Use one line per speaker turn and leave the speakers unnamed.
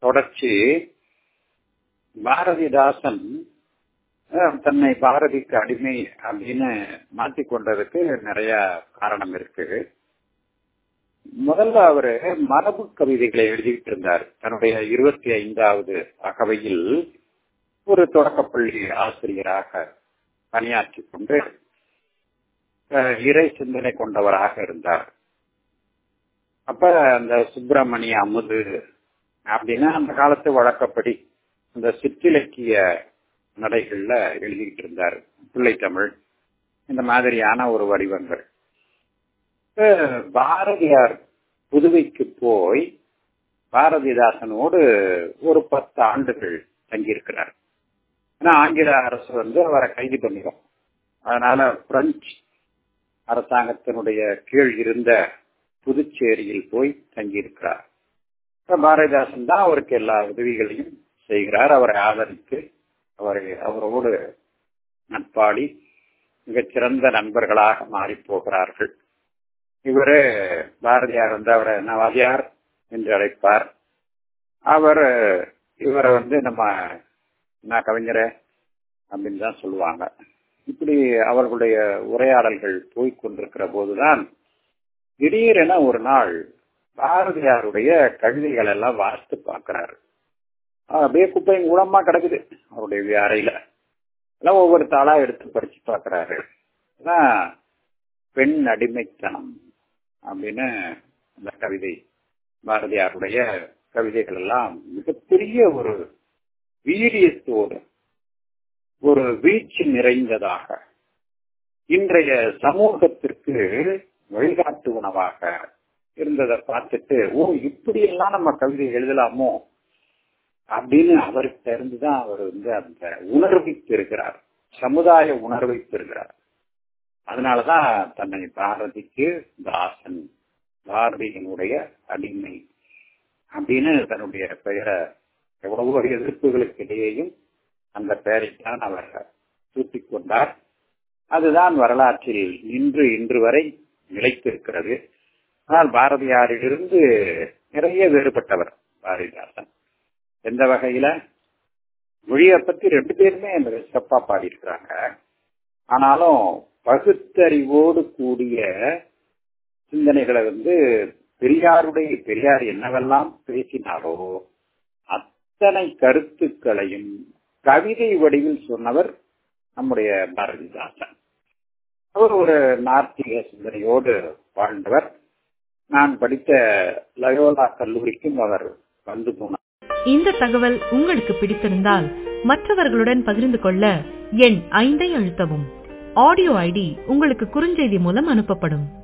தொடர்ச்சி பாரதிதாசன் அஹ், தன்னை பாரதிக்கு அடிமை அப்படின்னு மாத்தி கொண்டதுக்கு நிறைய காரணம் இருக்கு முதல்ல அவரு மரபு கவிதைகளை எழுதிட்டு இருந்தார் தன்னுடைய இருபத்தி ஐந்தாவது அகவையில் ஒரு தொடக்கப்பள்ளி ஆசிரியராக பணியாற்றி கொண்டு அஹ், இறை சிந்தனை கொண்டவராக இருந்தார் அப்ப அந்த சுப்பிரமணிய அமுது அப்படின்னா அந்த காலத்து வழக்கப்படி அந்த சிற்றிலக்கிய நடைகள்ல எழுதிக்கிட்டு இருந்தார் பிள்ளை தமிழ் இந்த மாதிரியான ஒரு வடிவங்கள் இப்ப பாரதியார் புதுவைக்கு போய் பாரதிதாசனோடு ஒரு பத்து ஆண்டுகள் தங்கியிருக்கிறார் ஏன்னா ஆங்கில அரசு வந்து அவரை கைது பண்ணிடும் அதனால பிரெஞ்சு அரசாங்கத்தினுடைய கீழ் இருந்த புதுச்சேரியில் போய் தங்கியிருக்கிறார் இப்ப பாரதிதாசன் தான் அவருக்கு எல்லா உதவிகளையும் செய்கிறார் அவரை ஆதரித்து அவரை அவரோடு நட்பாடி மிகச்சிறந்த நண்பர்களாக மாறி போகிறார்கள் இவரு பாரதியார் வந்து அவரை நவாதியார் என்று அழைப்பார் அவர் இவரை வந்து நம்ம நான் கவிஞரே அப்படின்னு தான் சொல்லுவாங்க இப்படி அவர்களுடைய உரையாடல்கள் போய்க் கொண்டிருக்கிற போதுதான் திடீரென ஒரு நாள் பாரதியாருடைய கவிதைகள் எல்லாம் வாசித்து பார்க்கிறாரு அப்படியே குப்பையும் கூடமா கிடக்குது அவருடைய அறையில எல்லாம் ஒவ்வொரு தாளா எடுத்து படிச்சு பார்க்கிறாரு அதான் பெண் அடிமைத்தனம் அப்படின்னு அந்த கவிதை பாரதியாருடைய கவிதைகள் எல்லாம் மிகப்பெரிய ஒரு வீரியத்தோடு ஒரு வீழ்ச்சி நிறைந்ததாக இன்றைய சமூகத்திற்கு வழிகாட்டுவனவாக இருந்ததை பார்த்துட்டு ஓ இப்படி எல்லாம் நம்ம கவிதை எழுதலாமோ அப்படின்னு அவருக்கு தெரிந்துதான் அவர் வந்து அந்த உணர்வை பெறுகிறார் சமுதாய உணர்வை பெறுகிறார் அதனாலதான் தன்னை பாரதிக்கு தாசன் பாரதியினுடைய அடிமை அப்படின்னு தன்னுடைய பெயரை எவ்வளவோ எதிர்ப்புகளுக்கு இடையேயும் அந்த பெயரைத்தான் அவர் சூட்டிக் கொண்டார் அதுதான் வரலாற்றில் இன்று இன்று வரை நிலைத்திருக்கிறது ஆனால் பாரதியாரிலிருந்து நிறைய வேறுபட்டவர் பாரதிதாசன் எந்த வகையில மொழியை பத்தி ரெண்டு பேருமே சிறப்பா பாடியிருக்கிறாங்க ஆனாலும் பகுத்தறிவோடு கூடிய சிந்தனைகளை வந்து பெரியாருடைய பெரியார் என்னவெல்லாம் பேசினாரோ அத்தனை கருத்துக்களையும் கவிதை வடிவில் சொன்னவர் நம்முடைய பாரதிதாசன் அவர் ஒரு நார்த்திக சிந்தனையோடு வாழ்ந்தவர் நான் படித்த லயோலா கல்லூரிக்கும் அவர் வந்து போனார்
இந்த தகவல் உங்களுக்கு பிடித்திருந்தால் மற்றவர்களுடன் பகிர்ந்து கொள்ள எண் ஐந்தை அழுத்தவும் ஆடியோ ஐடி உங்களுக்கு குறுஞ்செய்தி மூலம் அனுப்பப்படும்